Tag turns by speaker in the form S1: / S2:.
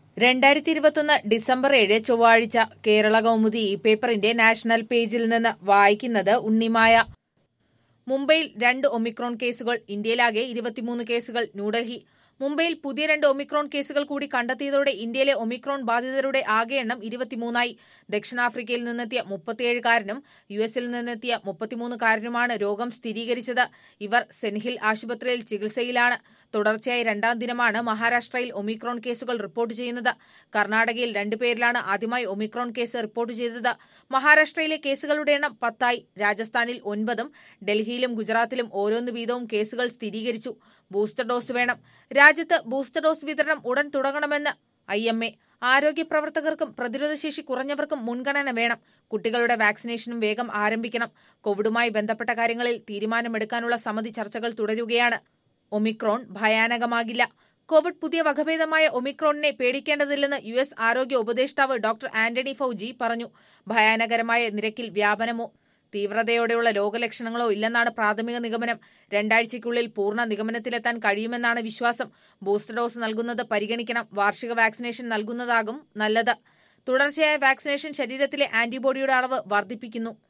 S1: രണ്ടായിരത്തി ഇരുപത്തൊന്ന് ഡിസംബർ ഏഴ് ചൊവ്വാഴ്ച കേരള കൗമുദി ഈ പേപ്പറിന്റെ നാഷണൽ പേജിൽ നിന്ന് വായിക്കുന്നത് ഉണ്ണിമായ മുംബൈയിൽ രണ്ട് ഒമിക്രോൺ കേസുകൾ ഇന്ത്യയിലാകെ ഇരുപത്തിമൂന്ന് കേസുകൾ ന്യൂഡൽഹി മുംബൈയിൽ പുതിയ രണ്ട് ഒമിക്രോൺ കേസുകൾ കൂടി കണ്ടെത്തിയതോടെ ഇന്ത്യയിലെ ഒമിക്രോൺ ബാധിതരുടെ ആകെ എണ്ണം ഇരുപത്തിമൂന്നായി ദക്ഷിണാഫ്രിക്കയിൽ നിന്നെത്തിയ മുപ്പത്തിയേഴുകാരനും യു എസിൽ നിന്നെത്തിയ മുപ്പത്തിമൂന്നുകാരനുമാണ് രോഗം സ്ഥിരീകരിച്ചത് ഇവർ സെൻഹിൽ ആശുപത്രിയിൽ ചികിത്സയിലാണ് തുടർച്ചയായി രണ്ടാം ദിനമാണ് മഹാരാഷ്ട്രയിൽ ഒമിക്രോൺ കേസുകൾ റിപ്പോർട്ട് ചെയ്യുന്നത് കർണാടകയിൽ രണ്ടുപേരിലാണ് ആദ്യമായി ഒമിക്രോൺ കേസ് റിപ്പോർട്ട് ചെയ്തത് മഹാരാഷ്ട്രയിലെ കേസുകളുടെ എണ്ണം പത്തായി രാജസ്ഥാനിൽ ഒൻപതും ഡൽഹിയിലും ഗുജറാത്തിലും ഓരോന്ന് വീതവും കേസുകൾ സ്ഥിരീകരിച്ചു ബൂസ്റ്റർ ഡോസ് വേണം രാജ്യത്ത് ബൂസ്റ്റർ ഡോസ് വിതരണം ഉടൻ തുടങ്ങണമെന്ന് ഐ എം എ ആരോഗ്യ പ്രവർത്തകർക്കും പ്രതിരോധശേഷി കുറഞ്ഞവർക്കും മുൻഗണന വേണം കുട്ടികളുടെ വാക്സിനേഷനും വേഗം ആരംഭിക്കണം കോവിഡുമായി ബന്ധപ്പെട്ട കാര്യങ്ങളിൽ തീരുമാനമെടുക്കാനുള്ള സമിതി ചർച്ചകൾ തുടരുകയാണ് ഒമിക്രോൺ ഭയാനകമാകില്ല കോവിഡ് പുതിയ വകഭേദമായ ഒമിക്രോണിനെ പേടിക്കേണ്ടതില്ലെന്ന് യു എസ് ആരോഗ്യ ഉപദേഷ്ടാവ് ഡോക്ടർ ആന്റണി ഫൌജി പറഞ്ഞു ഭയാനകരമായ നിരക്കിൽ വ്യാപനമോ തീവ്രതയോടെയുള്ള രോഗലക്ഷണങ്ങളോ ഇല്ലെന്നാണ് പ്രാഥമിക നിഗമനം രണ്ടാഴ്ചയ്ക്കുള്ളിൽ പൂർണ്ണ നിഗമനത്തിലെത്താൻ കഴിയുമെന്നാണ് വിശ്വാസം ബൂസ്റ്റർ ഡോസ് നൽകുന്നത് പരിഗണിക്കണം വാർഷിക വാക്സിനേഷൻ നൽകുന്നതാകും നല്ലത് തുടർച്ചയായ വാക്സിനേഷൻ ശരീരത്തിലെ ആന്റിബോഡിയുടെ അളവ് വർദ്ധിപ്പിക്കുന്നു